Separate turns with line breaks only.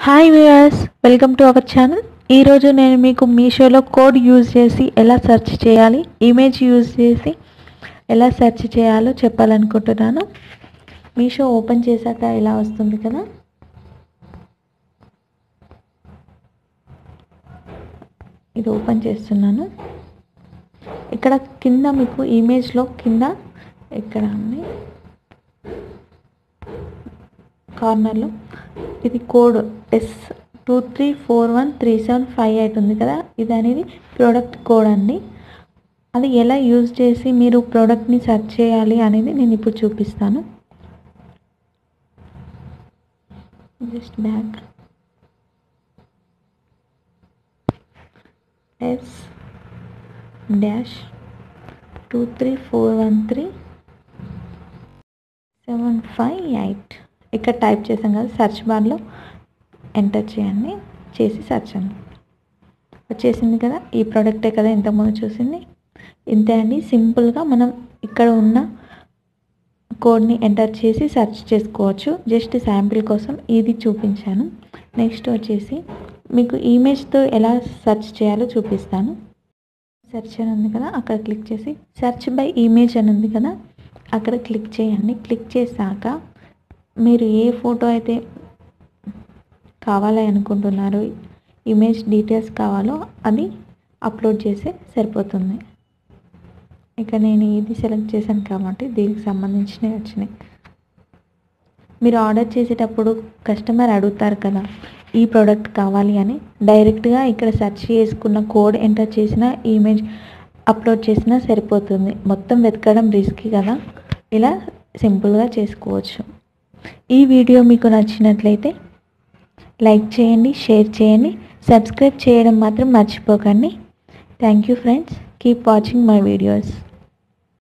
hi viewers welcome to our channel ఈరోజు నేను మీకు మీషోలో కోడ్ యూజ్ చేసి ఎలా సెర్చ్ చేయాలి ఇమేజ్ యూజ్ చేసి ఎలా సెర్చ్ చేయాలో చెప్పాలనుకుంటున్నాను మీషో ఓపెన్ చేశాక ఇలా వస్తుంది కదా ఇది ఓపెన్ చేస్తున్నాను ఇక్కడ కింద మీకు ఇమేజ్లో కింద ఇక్కడ ఉంది కార్నర్లో ఇది code S two three four one three seven five eight ఉంది కదా ఇది అనేది ప్రోడక్ట్ కోడ్ అండి అది ఎలా యూజ్ చేసి మీరు ప్రోడక్ట్ని సెర్చ్ చేయాలి అనేది నేను ఇప్పుడు చూపిస్తాను just back S dash two three four one three seven five eight ఇక్కడ టైప్ చేసాం కదా సెర్చ్ బార్లో ఎంటర్ చేయండి చేసి సెర్చ్ అండి వచ్చేసింది కదా ఈ ప్రోడక్టే కదా ఇంతకుముందు చూసింది ఇంతే అండి సింపుల్గా మనం ఇక్కడ ఉన్న కోడ్ని ఎంటర్ చేసి సెర్చ్ చేసుకోవచ్చు జస్ట్ శాంపిల్ కోసం ఇది చూపించాను నెక్స్ట్ వచ్చేసి మీకు ఇమేజ్తో ఎలా సెర్చ్ చేయాలో చూపిస్తాను సెర్చ్ అని ఉంది కదా అక్కడ క్లిక్ చేసి సెర్చ్ బై ఇమేజ్ అని ఉంది కదా అక్కడ క్లిక్ చేయండి క్లిక్ చేశాక మీరు ఏ ఫోటో అయితే కావాలి అనుకుంటున్నారు ఇమేజ్ డీటెయిల్స్ కావాలో అది అప్లోడ్ చేస్తే సరిపోతుంది ఇక నేను ఇది సెలెక్ట్ చేశాను కాబట్టి దీనికి సంబంధించినవి వచ్చినాయి మీరు ఆర్డర్ చేసేటప్పుడు కస్టమర్ అడుగుతారు కదా ఈ ప్రోడక్ట్ కావాలి అని డైరెక్ట్గా ఇక్కడ సెర్చ్ చేసుకున్న కోడ్ ఎంటర్ చేసిన ఇమేజ్ అప్లోడ్ చేసినా సరిపోతుంది మొత్తం వెతకడం రిస్కీ కదా ఇలా సింపుల్గా చేసుకోవచ్చు ఈ వీడియో మీకు నచ్చినట్లయితే లైక్ చేయండి షేర్ చేయండి సబ్స్క్రైబ్ చేయడం మాత్రం మర్చిపోకండి thank you friends keep watching my videos